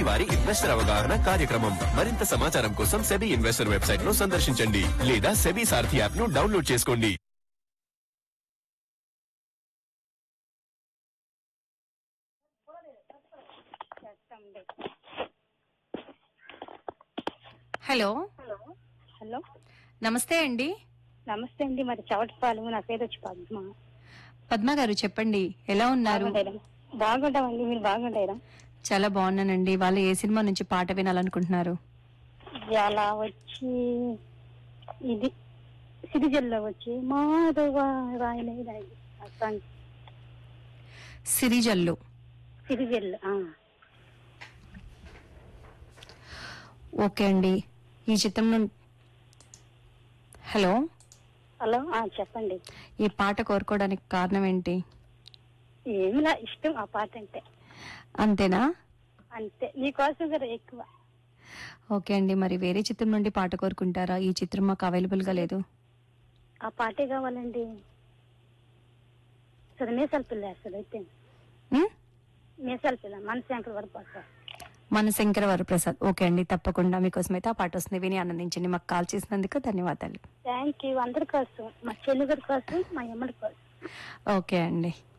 SEBI వారి investor అవగాహన కార్యక్రమం మరింత సమాచారం కోసం సెబీ ఇన్వెస్టర్ వెబ్సైట్ ను సందర్శించండి లేదా సెబీ సారథి యాప్ ను డౌన్లోడ్ చేసుకోండి హలో హలో నమస్తే అండి నమస్తే అండి మరి చవటపాలెం నా పేరు వచ్చి పద్మ పద్మ గారు చెప్పండి ఎలా ఉన్నారు బాగుంటారా బాగుంటామండి మీరు బాగుంటారా చాలా బాగున్నానండి వాళ్ళు ఏ సినిమా నుంచి పాట వినాలనుకుంటున్నారు అలా వచ్చి ఇది సిరిజల్లో వచ్చి మాధవ రాయలే రాయలే ఆ సాంగ్ సిరిజల్లు సిరిజల్లు ఆ. ఓకే అండి ఈ చిత్రం నుండి హలో హలో ఆ, చెప్పండి ఈ పాట కోరుకోవడానికి కారణం ఏంటి ఏమిలా ఇష్టం ఆ పాట అంటే అంతేనా అంతే మీకోసం కదా ఎక్కువ ఓకే అండి మరి వేరే చిత్రం నుండి పాట కోరుకుంటారా ఈ చిత్రం మాకు అవైలబుల్ గా లేదు ఆ పాటే కావాలండి సరే మీసాల పిల్ల వేస్తుంది అయితే ఉమ్? మీసాల పిల్ల మనశంకర్ వరకు వస్తారు మన శంకర వరప్రసాద్ ఓకే అండి తప్పకుండా మీకోసం అయితే ఆ పాట వస్తుంది విని ఆనందించండి మాకు కాల్ చేసినందుకు ధన్యవాదాలు థ్యాంక్ యూ అందరి కోసం మా చెల్లి గారి కోసం మా అమ్మడి కోసం ఓకే అండి